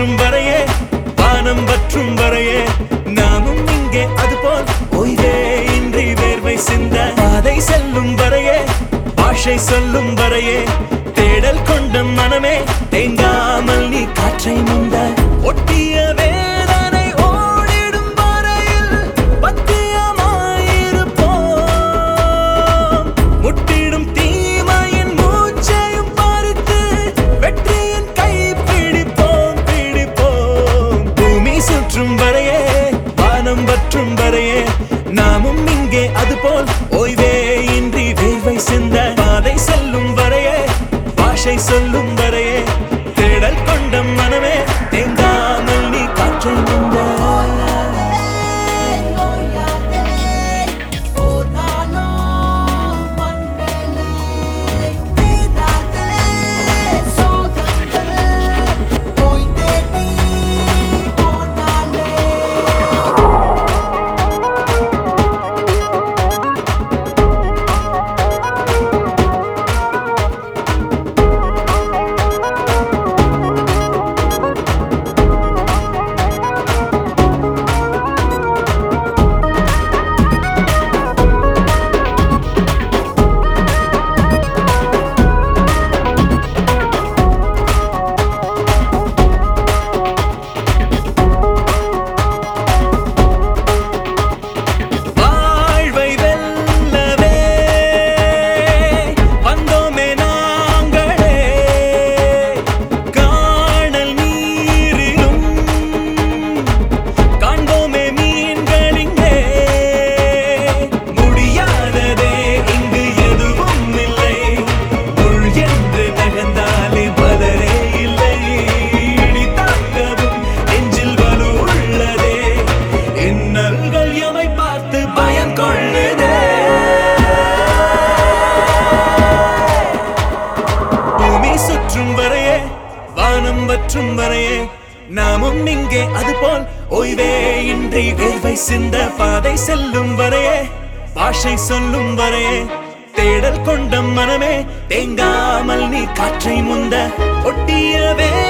சுற்றும் வரையே வானம் வற்றும் வரையே நாமும் இங்கே அதுபோல் ஓய்வே இன்றி வேர்வை சிந்த பாதை செல்லும் வரையே பாஷை சொல்லும் வரையே தேடல் கொண்ட மனமே தேங்காமல் நீ காற்றை முந்த ஒட்டிய வேதனை ஓடிடும் வரையில் பத்தியமாயிருப்போம் முட்டிடும் தீமையின் மூச்சையும் பறித்து வெற்றியின் கை பிடிப்போம் பிடிப்போம் பூமி சுற்றும் வரையே வானம் வற்றும் வரையே நாமும் இங்கே அதுபோல் ஓய்வே இன்றி வேர்வை சிந்த பாதை செல்லும் வரையே பாஷை சொல்லும் வரையே தேடல் கொண்ட மனமே தேங்காமல் நீ காற்றை முந்த வாழ்வை வெல்லவே வந்தோமே நாங்களே காணல் நீரிலும் காண்போமே மீன்களிங்கே முடியாததே இங்கு எதுவும் இல்லை முள் என்று நகர்ந்தாலே பலரே இல்லை இடி தாங்கவும் நெஞ்சில் வலு உள்ளதே இன்னல்கள் எமை பார்த்து பயம் கொள்ளுதே பூமி சுற்றும் வரையே வானம் வற்றும் வரையே நாமும் இங்கே அதுபோல் ஓய்வே இன்றி வேர்வை சிந்த பாதை செல்லும் வரையே பாஷை சொல்லும் வரையே தேடல் கொண்ட மனமே தேங்காமல் நீ காற்றை முந்த ஒட்டிய